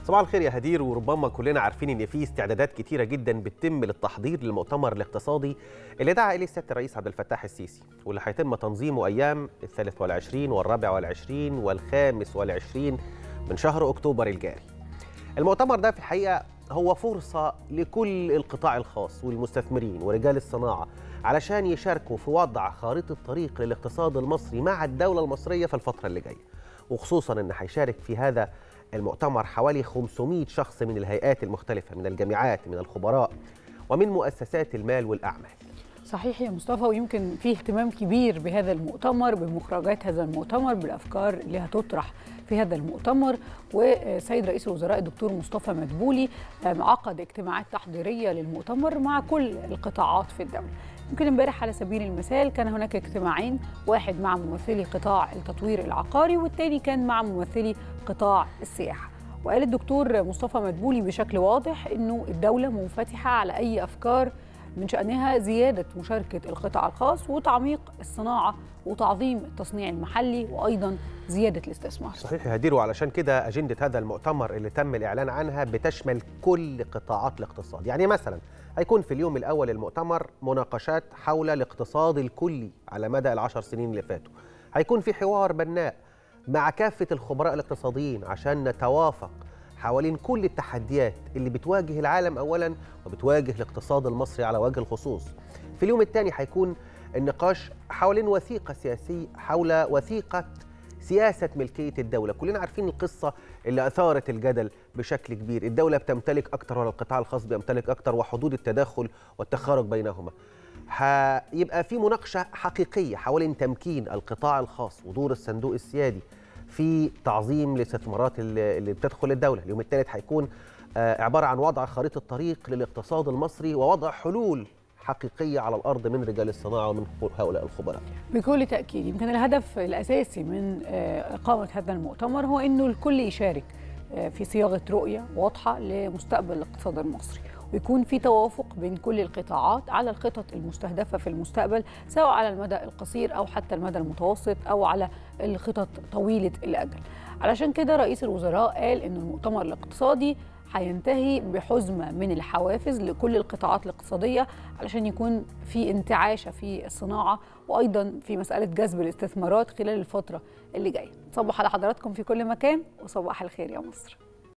صباح الخير يا هدير وربما كلنا عارفين ان في استعدادات كتيره جدا بتتم للتحضير للمؤتمر الاقتصادي اللي دعا اليه سياده الرئيس عبد الفتاح السيسي واللي هيتم تنظيمه ايام الثالث والعشرين والرابع والعشرين والخامس والعشرين من شهر اكتوبر الجاري. المؤتمر ده في الحقيقه هو فرصه لكل القطاع الخاص والمستثمرين ورجال الصناعه علشان يشاركوا في وضع خارطه طريق للاقتصاد المصري مع الدوله المصريه في الفتره اللي جايه. وخصوصا ان هيشارك في هذا المؤتمر حوالي 500 شخص من الهيئات المختلفة من الجامعات من الخبراء ومن مؤسسات المال والأعمال صحيح يا مصطفى ويمكن في اهتمام كبير بهذا المؤتمر بمخرجات هذا المؤتمر بالافكار اللي هتطرح في هذا المؤتمر وسيد رئيس الوزراء الدكتور مصطفى مدبولي عقد اجتماعات تحضيريه للمؤتمر مع كل القطاعات في الدوله يمكن امبارح على سبيل المثال كان هناك اجتماعين واحد مع ممثلي قطاع التطوير العقاري والتاني كان مع ممثلي قطاع السياحه وقال الدكتور مصطفى مدبولي بشكل واضح انه الدوله منفتحه على اي افكار من شأنها زيادة مشاركة القطاع الخاص وتعميق الصناعة وتعظيم التصنيع المحلي وأيضا زيادة الاستثمار صحيح يا هدير وعلشان كده أجندة هذا المؤتمر اللي تم الإعلان عنها بتشمل كل قطاعات الاقتصاد يعني مثلا هيكون في اليوم الأول المؤتمر مناقشات حول الاقتصاد الكلي على مدى العشر سنين اللي فاتوا هيكون في حوار بناء مع كافة الخبراء الاقتصاديين عشان نتوافق حوالين كل التحديات اللي بتواجه العالم اولا وبتواجه الاقتصاد المصري على وجه الخصوص. في اليوم الثاني هيكون النقاش حوالين وثيقه سياسيه حول وثيقه سياسه ملكيه الدوله، كلنا عارفين القصه اللي اثارت الجدل بشكل كبير، الدوله بتمتلك اكثر ولا القطاع الخاص بيمتلك اكثر وحدود التداخل والتخارج بينهما. هيبقى في مناقشه حقيقيه حوالين تمكين القطاع الخاص ودور الصندوق السيادي في تعظيم الاستثمارات اللي بتدخل الدوله اليوم الثالث هيكون عباره عن وضع خريطه طريق للاقتصاد المصري ووضع حلول حقيقيه على الارض من رجال الصناعه ومن هؤلاء الخبراء. بكل تاكيد يمكن الهدف الاساسي من اقامه هذا المؤتمر هو انه الكل يشارك في صياغه رؤيه واضحه لمستقبل الاقتصاد المصري. ويكون في توافق بين كل القطاعات على الخطط المستهدفه في المستقبل سواء على المدى القصير او حتى المدى المتوسط او على الخطط طويله الاجل. علشان كده رئيس الوزراء قال ان المؤتمر الاقتصادي هينتهي بحزمه من الحوافز لكل القطاعات الاقتصاديه علشان يكون في انتعاشه في الصناعه وايضا في مساله جذب الاستثمارات خلال الفتره اللي جايه. صبح على حضراتكم في كل مكان وصباح الخير يا مصر.